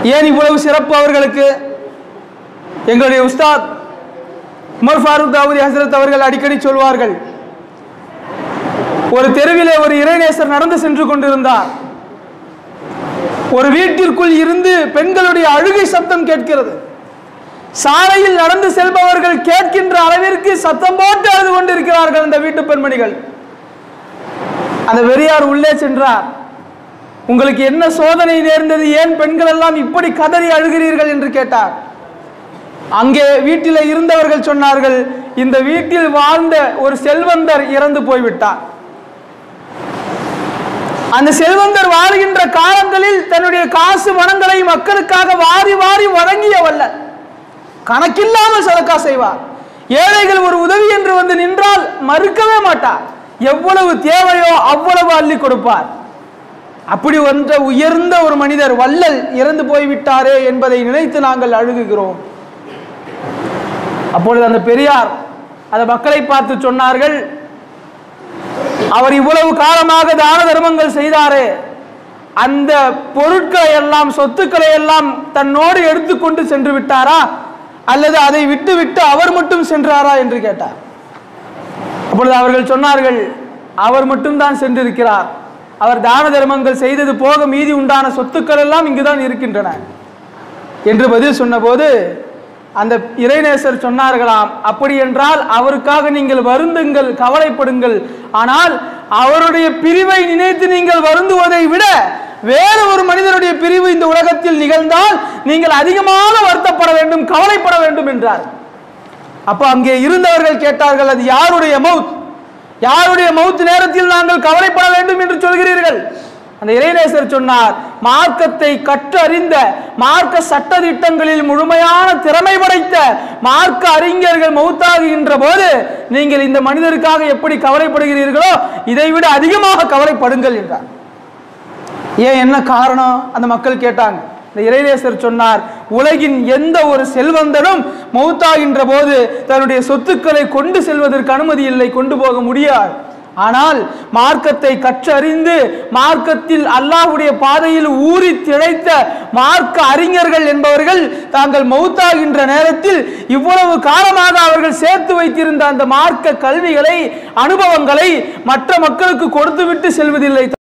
ஏன் இவ்வளவு சிறப்பு அவர்களுக்கு எங்களுடைய உஸ்தாத் உமர் ஃபாரூக் தாவூதி ஹசரத் அவர்கள் அடிக்கடி சொல்வார்கள் ஒரு தெருவிலே ஒரு இறைநேசர் நடந்து சென்று கொண்டிருந்தார் ஒரு வீட்டிற்குள் இருந்து பெண்களுடைய அழுகை சத்தம் கேட்கிறது சாலையில் நடந்து செல்பவர்கள் கேட்கின்ற அளவிற்கு சத்தம் போட்டு அழுது கொண்டிருக்கிறார்கள் அந்த வீட்டு பெண்மணிகள் அந்த வெறியார் உள்ளே சென்றார் உங்களுக்கு என்ன சோதனை நேர்ந்தது ஏன் பெண்கள் எல்லாம் இப்படி கதறி அழுகிறீர்கள் என்று கேட்டார் அங்கே வீட்டில் இருந்தவர்கள் சொன்னார்கள் இந்த வீட்டில் வாழ்ந்த ஒரு செல்வந்தர் இறந்து போய்விட்டார் அந்த செல்வந்தர் வாழ்கின்ற காலங்களில் தன்னுடைய காசு மனங்களை மக்களுக்காக வாரி வாரி வழங்கிய வல்லல் கணக்கில்லாமல் சதக்கா செய்வார் ஏழைகள் ஒரு உதவி என்று வந்து நின்றால் மறுக்கவே மாட்டார் எவ்வளவு தேவையோ அவ்வளவு அள்ளி கொடுப்பார் அப்படி ஒன்ற உயர்ந்த ஒரு மனிதர் வள்ளல் இறந்து போய்விட்டாரே என்பதை நினைத்து நாங்கள் அழுகுகிறோம் அப்பொழுது அந்த பெரியார் அந்த மக்களை பார்த்து சொன்னார்கள் அவர் இவ்வளவு காலமாக தான தர்மங்கள் செய்தாரே அந்த பொருட்களை எல்லாம் சொத்துக்களை எல்லாம் தன்னோடு எடுத்துக்கொண்டு சென்று விட்டாரா அல்லது அதை விட்டு விட்டு அவர் மட்டும் சென்றாரா என்று கேட்டார் அப்பொழுது அவர்கள் சொன்னார்கள் அவர் மட்டும்தான் சென்றிருக்கிறார் அவர் தான தர்மங்கள் செய்தது போக மீதி உண்டான சொத்துக்கள் எல்லாம் இங்குதான் இருக்கின்றன என்று பதில் சொன்னபோது அந்த இறைநேசர் சொன்னார்களாம் அப்படி என்றால் அவருக்காக நீங்கள் வருந்துங்கள் கவலைப்படுங்கள் ஆனால் அவருடைய பிரிவை நினைத்து நீங்கள் வருந்துவதை விட வேறு ஒரு மனிதருடைய பிரிவு இந்த உலகத்தில் நிகழ்ந்தால் நீங்கள் அதிகமாக வருத்தப்பட வேண்டும் கவலைப்பட வேண்டும் என்றார் அப்ப அங்கே இருந்தவர்கள் கேட்டார்கள் அது யாருடைய மவுத் யாருடைய மவுத் நேரத்தில் நாங்கள் கவலைப்பட வேண்டும் என்று சொல்கிறீர்கள் அந்த இறைநேசர் சொன்னார் மார்க்கத்தை கற்றறிந்த மார்க்க சட்ட திட்டங்களில் முழுமையான திறமை படைத்த மார்க்க அறிஞர்கள் மௌத்தாகுகின்ற போது நீங்கள் இந்த மனிதருக்காக எப்படி கவலைப்படுகிறீர்களோ இதைவிட அதிகமாக கவலைப்படுங்கள் என்றார் ஏன் என்ன காரணம் அந்த மக்கள் கேட்டாங்க இந்த இறைநேசர் சொன்னார் உலகின் எந்த ஒரு செல்வந்தனும் மௌத்தாகின்ற போது தன்னுடைய சொத்துக்களை கொண்டு செல்வதற்கு அனுமதி இல்லை கொண்டு போக முடியாது ஆனால் மார்க்கத்தை கற்றறிந்து மார்க்கத்தில் அல்லாஹ்வுடைய பாதையில் ஊறி திளைத்த மார்க்க அறிஞர்கள் என்பவர்கள் தாங்கள் மௌத்தாகின்ற நேரத்தில் இவ்வளவு காலமாக அவர்கள் சேர்த்து வைத்திருந்த அந்த மார்க்க கல்விகளை அனுபவங்களை மற்ற மக்களுக்கு கொடுத்துவிட்டு செல்வதில்லை